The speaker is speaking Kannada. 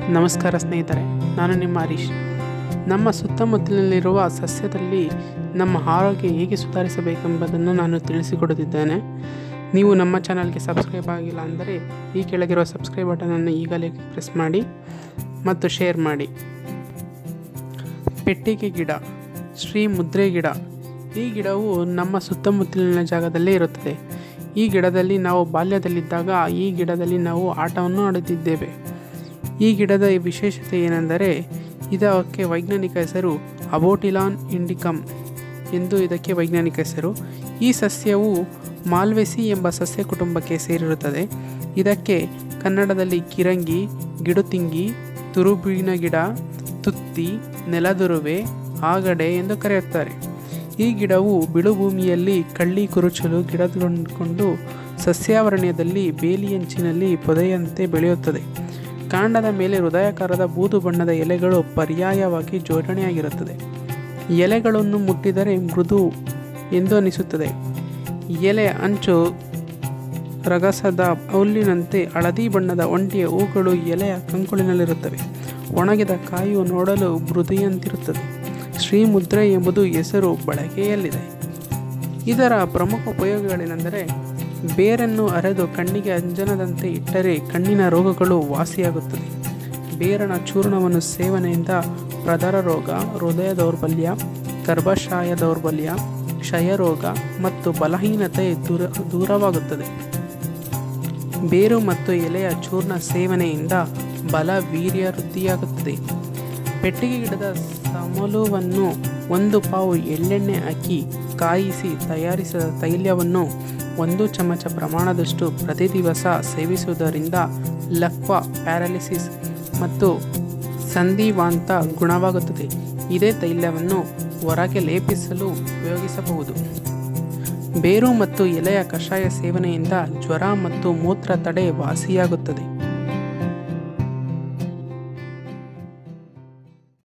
ನಮಸ್ಕಾರ ಸ್ನೇಹಿತರೆ ನಾನು ನಿಮ್ಮ ಹರೀಶ್ ನಮ್ಮ ಸುತ್ತಮುತ್ತಲಿನಲ್ಲಿರುವ ಸಸ್ಯದಲ್ಲಿ ನಮ್ಮ ಆರೋಗ್ಯ ಹೇಗೆ ಸುಧಾರಿಸಬೇಕೆಂಬುದನ್ನು ನಾನು ತಿಳಿಸಿಕೊಡುತ್ತಿದ್ದೇನೆ ನೀವು ನಮ್ಮ ಚಾನಲ್ಗೆ ಸಬ್ಸ್ಕ್ರೈಬ್ ಆಗಿಲ್ಲ ಅಂದರೆ ಈ ಕೆಳಗಿರುವ ಸಬ್ಸ್ಕ್ರೈಬ್ ಬಟನನ್ನು ಈಗಲೇ ಪ್ರೆಸ್ ಮಾಡಿ ಮತ್ತು ಶೇರ್ ಮಾಡಿ ಪೆಟ್ಟಿಗೆ ಗಿಡ ಶ್ರೀ ಮುದ್ರೆ ಗಿಡ ಈ ಗಿಡವು ನಮ್ಮ ಸುತ್ತಮುತ್ತಲಿನ ಜಾಗದಲ್ಲೇ ಇರುತ್ತದೆ ಈ ಗಿಡದಲ್ಲಿ ನಾವು ಬಾಲ್ಯದಲ್ಲಿದ್ದಾಗ ಈ ಗಿಡದಲ್ಲಿ ನಾವು ಆಟವನ್ನು ಆಡುತ್ತಿದ್ದೇವೆ ಈ ಗಿಡದ ವಿಶೇಷತೆ ಏನೆಂದರೆ ಇದಕ್ಕೆ ವೈಜ್ಞಾನಿಕ ಹೆಸರು ಅಬೋಟಿಲಾನ್ ಇಂಡಿಕಮ್ ಎಂದು ಇದಕ್ಕೆ ವೈಜ್ಞಾನಿಕ ಹೆಸರು ಈ ಸಸ್ಯವು ಮಾಲ್ವೆಸಿ ಎಂಬ ಸಸ್ಯ ಕುಟುಂಬಕ್ಕೆ ಸೇರಿರುತ್ತದೆ ಇದಕ್ಕೆ ಕನ್ನಡದಲ್ಲಿ ಕಿರಂಗಿ ಗಿಡುತಿಂಗಿ ತುರುಬಿನ ಗಿಡ ತುತ್ತಿ ನೆಲದುರುವೆ ಆಗಡೆ ಎಂದು ಕರೆಯುತ್ತಾರೆ ಈ ಗಿಡವು ಬಿಳುಭೂಮಿಯಲ್ಲಿ ಕಳ್ಳಿ ಕುರುಚಲು ಗಿಡಗೊಂಡು ಸಸ್ಯಾವರಣದಲ್ಲಿ ಬೇಲಿಯಂಚಿನಲ್ಲಿ ಪೊದೆಯಂತೆ ಬೆಳೆಯುತ್ತದೆ ಕಾಂಡದ ಮೇಲೆ ಹೃದಯಾಕಾರದ ಬೂದು ಬಣ್ಣದ ಎಲೆಗಳು ಪರ್ಯಾಯವಾಗಿ ಜೋಡಣೆಯಾಗಿರುತ್ತದೆ ಎಲೆಗಳನ್ನು ಮುಟ್ಟಿದರೆ ಮೃದು ಎಂದು ಅನಿಸುತ್ತದೆ ಎಲೆ ಅಂಚು ರಗಸದ ಹುಲ್ಲಿನಂತೆ ಹಳದಿ ಬಣ್ಣದ ಒಂಟಿಯ ಹೂಗಳು ಎಲೆಯ ಕಂಕುಳಿನಲ್ಲಿರುತ್ತವೆ ಒಣಗಿದ ಕಾಯು ನೋಡಲು ಮೃದುಯಂತಿರುತ್ತದೆ ಶ್ರೀಮುದ್ರೆ ಎಂಬುದು ಹೆಸರು ಬಳಕೆಯಲ್ಲಿದೆ ಇದರ ಪ್ರಮುಖ ಉಪಯೋಗಗಳೇನೆಂದರೆ ಬೇರನ್ನು ಅರೆದು ಕಣ್ಣಿಗೆ ಅಂಜನದಂತೆ ಇಟ್ಟರೆ ಕಣ್ಣಿನ ರೋಗಗಳು ವಾಸಿಯಾಗುತ್ತದೆ ಬೇರನ ಚೂರ್ಣವನ್ನು ಸೇವನೆಯಿಂದ ಪ್ರದರ ರೋಗ ಹೃದಯ ದೌರ್ಬಲ್ಯ ಗರ್ಭಾಶಯ ದೌರ್ಬಲ್ಯ ಕ್ಷಯರೋಗ ಮತ್ತು ಬಲಹೀನತೆ ದೂರ ದೂರವಾಗುತ್ತದೆ ಬೇರು ಮತ್ತು ಎಲೆಯ ಚೂರ್ಣ ಸೇವನೆಯಿಂದ ಬಲ ವೀರ್ಯ ವೃದ್ಧಿಯಾಗುತ್ತದೆ ಪೆಟ್ಟಿಗೆ ಗಿಡದ ಸಮಲುವನ್ನು ಒಂದು ಪಾವು ಎಳ್ಳೆಣ್ಣೆ ಹಾಕಿ ಕಾಯಿಸಿ ತಯಾರಿಸಿದ ತೈಲವನ್ನು ಒಂದು ಚಮಚ ಪ್ರಮಾಣದಷ್ಟು ಪ್ರತಿ ದಿವಸ ಸೇವಿಸುವುದರಿಂದ ಲಕ್ವ ಪ್ಯಾರಾಲಿಸಿಸ್ ಮತ್ತು ಸಂಧಿವಾಂತ ಗುಣವಾಗುತ್ತದೆ ಇದೇ ತೈಲವನ್ನು ಹೊರಗೆ ಲೇಪಿಸಲು ಉಪಯೋಗಿಸಬಹುದು ಬೇರು ಮತ್ತು ಎಲೆಯ ಕಷಾಯ ಸೇವನೆಯಿಂದ ಜ್ವರ ಮತ್ತು ಮೂತ್ರ ತಡೆ ವಾಸಿಯಾಗುತ್ತದೆ